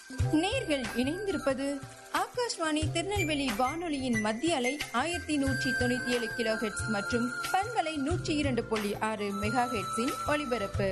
நேர்கள் இணைந்திருப்பது ஆகாஷ்வாணி திருநெல்வேலி வானொலியின் மத்திய அலை ஆயிரத்தி நூற்றி தொண்ணூத்தி ஏழு கிலோ ஹெட்ஸ் மற்றும் பண்பலை நூற்றி இரண்டு புள்ளி ஆறு மெகா ஹெட்ஸின் ஒலிபரப்பு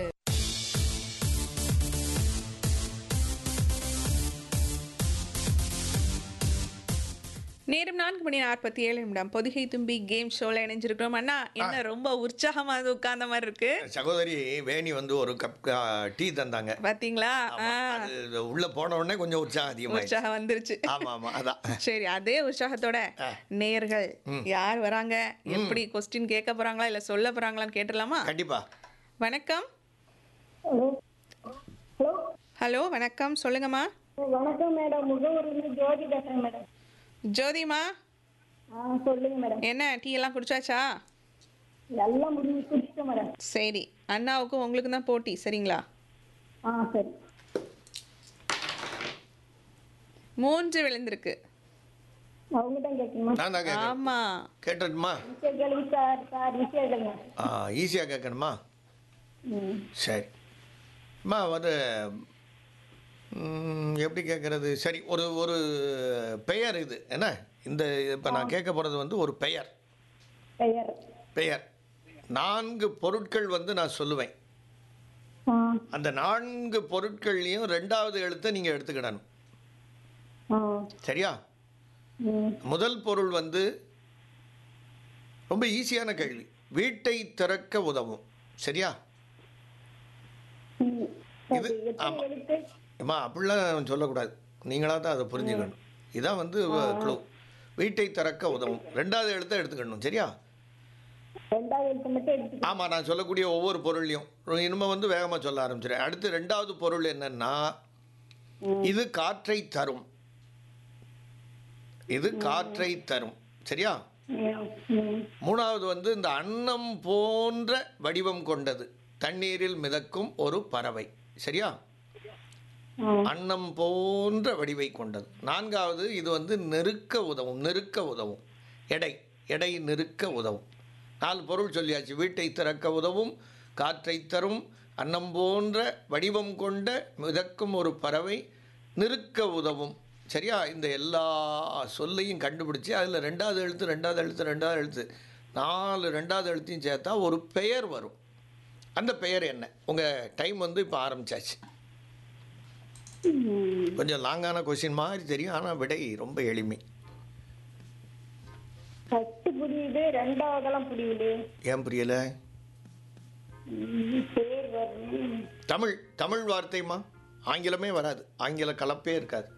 நேரம் நான்கு மணி நாற்பத்தி ஏழு நிமிடம் பொதிகை தும்பி கேம் ஷோல இணைஞ்சிருக்கிறோம் அண்ணா என்ன ரொம்ப உற்சாகமா அது உட்கார்ந்த மாதிரி இருக்கு சகோதரி வேணி வந்து ஒரு கப் ஆ, டீ தந்தாங்க பாத்தீங்களா ஆமா, ஆ, அது உள்ள போன உடனே கொஞ்சம் உற்சாகம் அதிகமாயிடுச்சு உற்சாகம் வந்துருச்சு ஆமா ஆமா அதான் சரி அதே உற்சாகத்தோட ஆ. நேயர்கள் யார் வராங்க எப்படி கொஸ்டின் கேட்க போறாங்களா இல்ல சொல்ல போறாங்களான்னு கேட்டுடலாமா கண்டிப்பா வணக்கம் ஹலோ ஹலோ ஹலோ வணக்கம் சொல்லுங்கம்மா வணக்கம் மேடம் முகவூர்லேருந்து ஜோதி பேசுகிறேன் மேடம் ஜோதிமா ஆ சொல்லுங்க மேடம் என்ன டீ எல்லாம் குடிச்சாச்சா எல்லாம் முடிஞ்சு குடிச்சிட்டேன் மேடம் சரி அண்ணாவுக்கும் உங்களுக்கு தான் போட்டி சரிங்களா ஆ சரி மூன்று விழுந்திருக்கு அவங்க தான் கேட்கணுமா நான் தான் கேட்கறேன் ஆமா கேட்டுட்டுமா விஷயம் கேளுங்க சார் சார் விஷயம் கேளுங்க ஈஸியாக கேட்கணுமா ம் சரி அம்மா வந்து ம், எப்படி கேட்குறது சரி ஒரு ஒரு பெயர் இது என்ன இந்த இப்போ நான் கேட்க போகிறது வந்து ஒரு பெயர் பெயர் பெயர் நான்கு பொருட்கள் வந்து நான் சொல்லுவேன் ஆ அந்த நான்கு பொருட்கள்லையும் ரெண்டாவது எழுத்தை நீங்கள் எடுத்துக்கிடணும் ஆ சரியா ம் முதல் பொருள் வந்து ரொம்ப ஈஸியான கேள்வி வீட்டை திறக்க உதவும் சரியா ம். இது- சரி எத்தனை ஆமா. எழுத்து அம்மா அப்படிலாம் சொல்லக்கூடாது நீங்களாக தான் அதை புரிஞ்சுக்கணும் இதான் வந்து க்ளூ வீட்டை திறக்க உதவும் ரெண்டாவது எழுத்தை எடுத்துக்கணும் சரியா ரெண்டாவது எழுத்து மட்டும் எடுத்து ஆமாம் நான் சொல்லக்கூடிய ஒவ்வொரு பொருள்லையும் இனிமே வந்து வேகமாக சொல்ல ஆரம்பிச்சிடுறேன் அடுத்து ரெண்டாவது பொருள் என்னன்னா இது காற்றை தரும் இது காற்றை தரும் சரியா ம் ம் மூணாவது வந்து இந்த அன்னம் போன்ற வடிவம் கொண்டது தண்ணீரில் மிதக்கும் ஒரு பறவை சரியா ஆ அன்னம் போன்ற வடிவை கொண்டது நான்காவது இது வந்து நெருக்க உதவும் நெருக்க உதவும் எடை எடை நெருக்க உதவும் நாலு பொருள் சொல்லியாச்சு வீட்டை திறக்க உதவும் காற்றை தரும் அன்னம் போன்ற வடிவம் கொண்ட மிதக்கும் ஒரு பறவை நிறுக்க உதவும் சரியா இந்த எல்லா சொல்லையும் கண்டுபிடிச்சி அதில் ரெண்டாவது எழுத்து ரெண்டாவது எழுத்து ரெண்டாவது எழுத்து நாலு ரெண்டாவது எழுத்தையும் சேர்த்தா ஒரு பெயர் வரும் அந்த பெயர் என்ன உங்கள் டைம் வந்து இப்போ ஆரம்பிச்சாச்சு ம். கொஞ்சம் லாங்கான கொஸ்டின் மாதிரி தெரியும் ஆனால் விடை ரொம்ப எளிமை ஃபர்ஸ்ட் புரியுது ரெண்டாவதெல்லாம் புரியுது ஏன் புரியல ம், பேர் வரும் தமிழ் தமிழ் வார்த்தைமா ஆங்கிலமே வராது ஆங்கில கலப்பே இருக்காது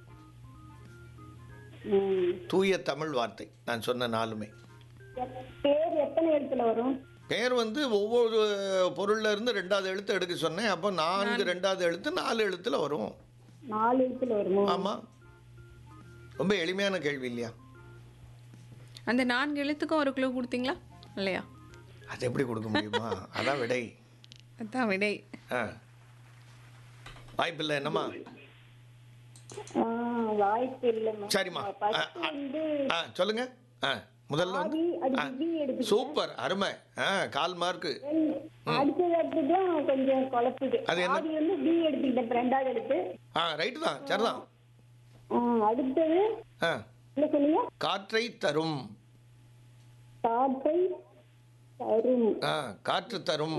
ம். தூய தமிழ் வார்த்தை நான் சொன்ன நாலுமே எத்- பேர் எத்தனை எழுத்துல வரும் பேர் வந்து ஒவ்வொரு பொருள்ல இருந்து ரெண்டாவது எழுத்து எடுக்க சொன்னேன் அப்போ நான்கு ரெண்டாவது எழுத்து நாலு எழுத்துல வரும் நாலு எழுத்துல வருமோ ஆமாம் ரொம்ப எளிமையான கேள்வி இல்லையா அந்த நான்கு எழுத்துக்கும் ஒரு கிலோ கொடுத்தீங்களா இல்லையா அது எப்படி கொடுக்க முடியுமா அதான் விடை அதான் விடை ஆ வாய்ப்பில்லை என்னம்மா ஆ, வாய்ப்பு இல்லைம்மா சரிம்மா ஆ, ஃபர்ஸ்ட் ஆ, வந்து ஆ சொல்லுங்க ஆ முதல்ல வந்து ஆதி அது ஆ, பி எடுத்து சூப்பர் அருமை ஆ கால் மார்க்கு அடுத்தது அடுத்ததுதான் கொஞ்சம் குழப்புது அது என்ன? ஆதி வந்து பி எடுத்துக்கிட்டேன் இப்ப ரெண்டாவது எடுத்து ஆ ரைட்டு தான் சரிதான் ஆ, அடுத்தது ஆ என்ன சொன்னீங்க காற்றை தரும் காற்றை தரும் ஆ காற்று தரும்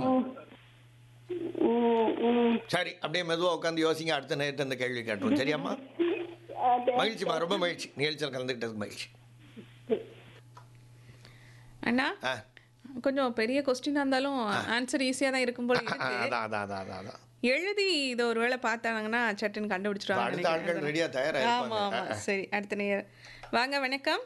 ம், ம். சரி அப்படியே மெதுவாக உட்காந்து யோசிங்க அடுத்த நேரத்தை இந்த கேள்வி கேட்டுரும் சரியாம்மா அது- மகிழ்ச்சிம்மா ரொம்ப மகிழ்ச்சி நிகழ்ச்சியில் கலந்துக்கிட்டதுக்கு மகிழ்ச்சி அண்ணா ஆ கொஞ்சம் பெரிய கொஸ்டினா இருந்தாலும் ஆன்சர் ஈஸியா தான் இருக்கும் போல ஆ, இருக்கு அதான் அதான் அதான் அதான் அதான் எழுதி இதை ஒரு வேளை பார்த்தாங்கன்னா சட்டுன்னு இப்ப கண்டுபிடிச்சிருவாங்க அடுத்த ஆட்கள் நினைக்கிறேன். ரெடியாக ஆமா தயாராக ஆமா சரி அடுத்த நேர் வாங்க வணக்கம்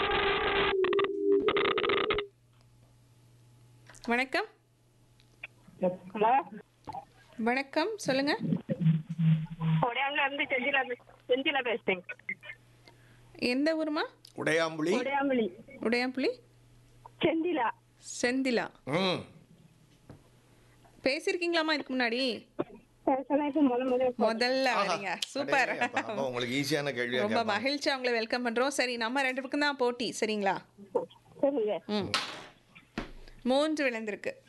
வணக்கம் ஹலோ வணக்கம் சொல்லுங்க கொடையாங்குல இருந்து செஞ்சிலா பே- செஞ்சிலா பேசுறேன் எந்த ஊருமா உடையாம்புலி கொடையாங்குழி உடையாம்புலி செந்திலா செந்திலா ம் பேசியிருக்கீங்களாமா இதுக்கு முன்னாடி பேசலாம் இப்ப முத முத முதல்ல ஆஹா. வரீங்க சூப்பர் அடே, அப்ப- அப்ப உங்களுக்கு ஈஸியான கேள்வியா ரொம்ப கேட்பாங்க. மகிழ்ச்சி அவங்கள வெல்கம் பண்றோம் சரி நம்ம ரெண்டு பேருக்கும் தான் போட்டி சரிங்களா சொல்லுங்க ம் மூன்று விளைந்திருக்கு